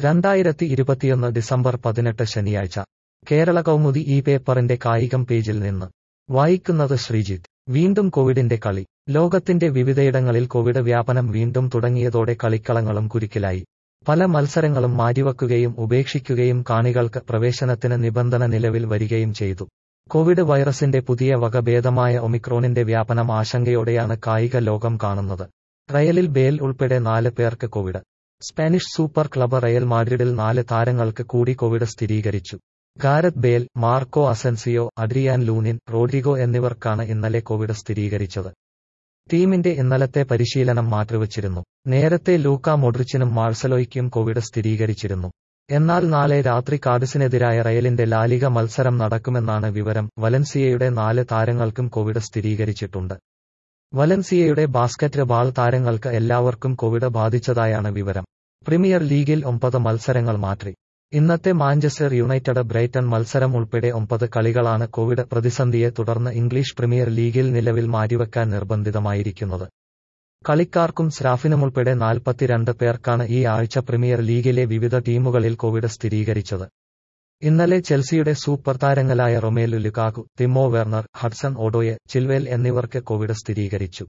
രണ്ടായിരത്തി ഇരുപത്തിയൊന്ന് ഡിസംബർ പതിനെട്ട് ശനിയാഴ്ച കേരള കൗമുദി ഈ പേപ്പറിന്റെ കായികം പേജിൽ നിന്ന് വായിക്കുന്നത് ശ്രീജിത്ത് വീണ്ടും കോവിഡിന്റെ കളി ലോകത്തിന്റെ വിവിധയിടങ്ങളിൽ കോവിഡ് വ്യാപനം വീണ്ടും തുടങ്ങിയതോടെ കളിക്കളങ്ങളും കുരുക്കിലായി പല മത്സരങ്ങളും മാറ്റിവെക്കുകയും ഉപേക്ഷിക്കുകയും കാണികൾക്ക് പ്രവേശനത്തിന് നിബന്ധന നിലവിൽ വരികയും ചെയ്തു കോവിഡ് വൈറസിന്റെ പുതിയ വകഭേദമായ ഒമിക്രോണിന്റെ വ്യാപനം ആശങ്കയോടെയാണ് കായിക ലോകം കാണുന്നത് റയലിൽ ബേൽ ഉൾപ്പെടെ നാല് പേർക്ക് covid Spanish super club Real മാഡ്രിഡിൽ നാല് താരങ്ങൾക്ക് കൂടി കോവിഡ് സ്ഥിരീകരിച്ചു Gareth Bale Marco Asensio Adrian Lunin Rodrigo എന്നിവർക്കാണ് ഇന്നലെ കോവിഡ് സ്ഥിരീകരിച്ചത് ടീമിന്റെ ഇന്നലത്തെ പരിശീലനം മാറ്റിവച്ചിരുന്നു നേരത്തെ ലൂക്ക മോഡ്രിച്ചിനും മാർസലോയ്ക്കും കോവിഡ് സ്ഥിരീകരിച്ചിരുന്നു എന്നാൽ നാളെ രാത്രി കാർഡിസിനെതിരായ റയലിന്റെ ലാലിക മത്സരം നടക്കുമെന്നാണ് വിവരം വലൻസിയയുടെ നാല് താരങ്ങൾക്കും കോവിഡ് സ്ഥിരീകരിച്ചിട്ടുണ്ട് വലൻസിയയുടെ ബാസ്കറ്റ് ബാൾ താരങ്ങൾക്ക് എല്ലാവർക്കും കോവിഡ് ബാധിച്ചതായാണ് വിവരം പ്രീമിയർ ലീഗിൽ ഒമ്പത് മത്സരങ്ങൾ മാറ്റി ഇന്നത്തെ മാഞ്ചസ്റ്റർ യുണൈറ്റഡ് ബ്രൈറ്റൺ മത്സരം ഉൾപ്പെടെ ഒമ്പത് കളികളാണ് കോവിഡ് പ്രതിസന്ധിയെ തുടർന്ന് ഇംഗ്ലീഷ് പ്രീമിയർ ലീഗിൽ നിലവിൽ മാറ്റിവെക്കാൻ നിർബന്ധിതമായിരിക്കുന്നത് കളിക്കാർക്കും സ്റ്റാഫിനുമുൾപ്പെടെ നാൽപ്പത്തിരണ്ട് പേർക്കാണ് ഈ ആഴ്ച പ്രീമിയർ ലീഗിലെ വിവിധ ടീമുകളിൽ കോവിഡ് സ്ഥിരീകരിച്ചത് ഇന്നലെ ചെൽസിയുടെ സൂപ്പർ താരങ്ങളായ Romelu Lukaku Timo Werner Hudson Odoi Chilwell എന്നിവർക്ക് കോവിഡ് സ്ഥിരീകരിച്ചു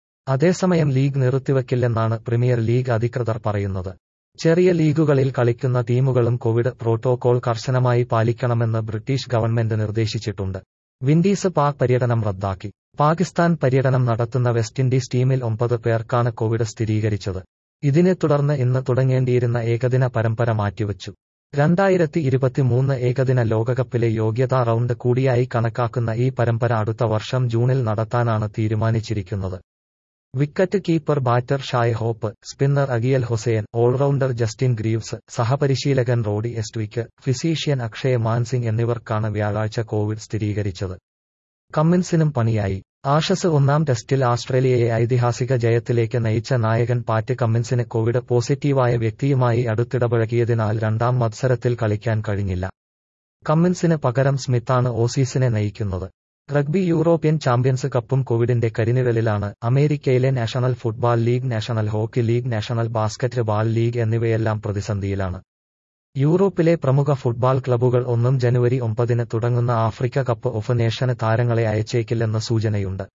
അതേസമയം ലീഗ് നിർത്തിവെക്കില്ലെന്നാണ് പ്രീമിയർ ലീഗ് അധികൃതർ പറയുന്നത് ചെറിയ ലീഗുകളിൽ കളിക്കുന്ന ടീമുകളും കോവിഡ് പ്രോട്ടോകോൾ കർശനമായി പാലിക്കണമെന്ന് ബ്രിട്ടീഷ് ഗവൺമെന്റ് നിർദ്ദേശിച്ചിട്ടുണ്ട് വിൻഡീസ് പാക് പര്യടനം റദ്ദാക്കി പാകിസ്ഥാൻ പര്യടനം നടത്തുന്ന വെസ്റ്റ് ഇൻഡീസ് ടീമിൽ ഒമ്പത് പേർക്കാണ് കോവിഡ് സ്ഥിരീകരിച്ചത് ഇതിനെ തുടർന്ന് ഇന്ന് തുടങ്ങേണ്ടിയിരുന്ന ഏകദിന പരമ്പര മാറ്റിവച്ചു രണ്ടായിരത്തി ഇരുപത്തിമൂന്ന് ഏകദിന ലോകകപ്പിലെ യോഗ്യതാ റൗണ്ട് കൂടിയായി കണക്കാക്കുന്ന ഈ പരമ്പര അടുത്ത വർഷം ജൂണിൽ നടത്താനാണ് തീരുമാനിച്ചിരിക്കുന്നത് wicket keeper batter Shai Hope spinner Akeal Hosein all rounder Justin Greaves സഹപരിശീലകൻ Roddy Estwick physician Akshay Mansingh എന്നിവർക്കാണ് വ്യാഴാഴ്ച കോവിഡ് സ്ഥിരീകരിച്ചത് കമ്മിൻസിനും പണിയായി ആഷസ് ഒന്നാം ടെസ്റ്റിൽ ആസ്ട്രേലിയയെ ഐതിഹാസിക ജയത്തിലേക്ക് നയിച്ച നായകൻ പാറ്റ് കമ്മിൻസിന് കോവിഡ് പോസിറ്റീവായ വ്യക്തിയുമായി അടുത്തിടപഴകിയതിനാൽ രണ്ടാം മത്സരത്തിൽ കളിക്കാൻ കഴിഞ്ഞില്ല കമ്മിൻസിന് പകരം സ്മിത്താണ് ഓസീസിനെ നയിക്കുന്നത് റഗ്ബി യൂറോപ്യൻ ചാമ്പ്യൻസ് കപ്പും കോവിഡിന്റെ കരിനിഴലിലാണ് അമേരിക്കയിലെ national football league national hockey league national basketball league എന്നിവയെല്ലാം പ്രതിസന്ധിയിലാണ് യൂറോപ്പിലെ പ്രമുഖ ഫുട്ബോൾ ക്ലബ്ബുകൾ ഒന്നും ജനുവരി ഒമ്പതിന് തുടങ്ങുന്ന ആഫ്രിക്ക കപ്പ് ഓഫ് നേഷന് താരങ്ങളെ അയച്ചേക്കില്ലെന്ന സൂചനയുണ്ട്